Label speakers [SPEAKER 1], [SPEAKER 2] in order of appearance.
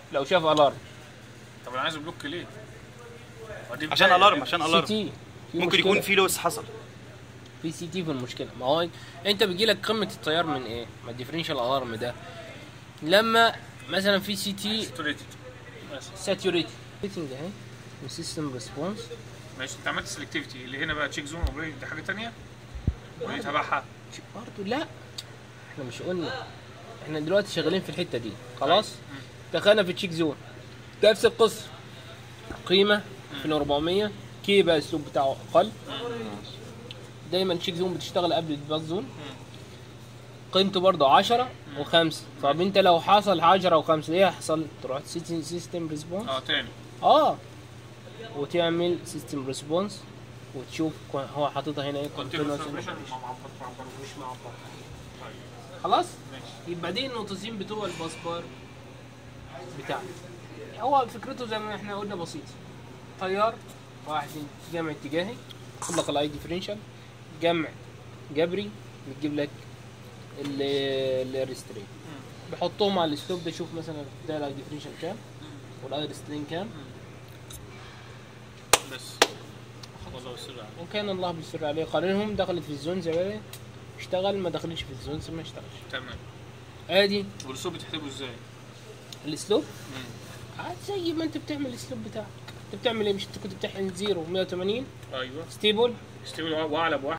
[SPEAKER 1] لو شاف الارم
[SPEAKER 2] طب انا عايز بلوك ليه؟ ودي
[SPEAKER 3] عشان
[SPEAKER 2] بداية.
[SPEAKER 3] الارم عشان
[SPEAKER 1] سي
[SPEAKER 3] الارم
[SPEAKER 1] تي في
[SPEAKER 3] ممكن
[SPEAKER 1] مشكلة.
[SPEAKER 3] يكون في لوس حصل
[SPEAKER 1] في سي تي في المشكله ما هو انت بيجي لك قمه التيار من ايه؟ ما الديفرنشال الارم ده لما مثلا في سي تي
[SPEAKER 2] ساتوريتد ماشي
[SPEAKER 1] ساتوريتد ريتنج اهي سيستم ريسبونس
[SPEAKER 2] ماشي انت عملت سلكتيفيتي اللي هنا بقى تشيك زون اوبريت دي حاجه ثانيه ودي تبعها
[SPEAKER 1] برضه لا احنا مش قلنا احنا دلوقتي شغالين في الحته دي خلاص دخلنا في تشيك زون نفس القصه قيمه في 400 كي بقى الاسلوب بتاعه اقل دايما تشيك زون بتشتغل قبل الباك زون قيمته برضه 10 و5 طب انت لو حصل 10 و5 ايه هيحصل تروح سيستم ريسبونس
[SPEAKER 2] اه تاني
[SPEAKER 1] اه وتعمل سيستم ريسبونس وتشوف كو- هو حاططها هنا ايه
[SPEAKER 2] كونتينوس
[SPEAKER 1] continuous
[SPEAKER 2] اوبريشن معبر معبر مش معبر
[SPEAKER 1] خلاص
[SPEAKER 2] ماشي
[SPEAKER 1] يبقى دي النقطتين بتوع الباسبار بتاعنا هو فكرته زي ما احنا قلنا بسيط تيار واحد جمع اتجاهي يقول لك الاي ديفرنشال جمع جبري بتجيب لك الريسترين بحطهم على الاسلوب ده شوف مثلا ده الاي ديفرنشال كام والاي ريسترين كام
[SPEAKER 2] بس والله والسر عليك.
[SPEAKER 1] وان كان الله بالسر عليه قارنهم دخلت في الزون زي ما هي، اشتغل ما دخلش في الزون ما اشتغلش
[SPEAKER 2] تمام
[SPEAKER 1] ادي
[SPEAKER 2] والاسلوب بتحسبه ازاي؟
[SPEAKER 1] الاسلوب عاد زي ما انت بتعمل الاسلوب بتاعك انت بتعمل ايه مش انت كنت بتحقن زيرو 180
[SPEAKER 2] ايوه
[SPEAKER 1] ستيبل
[SPEAKER 2] ستيبل واعلى بواحد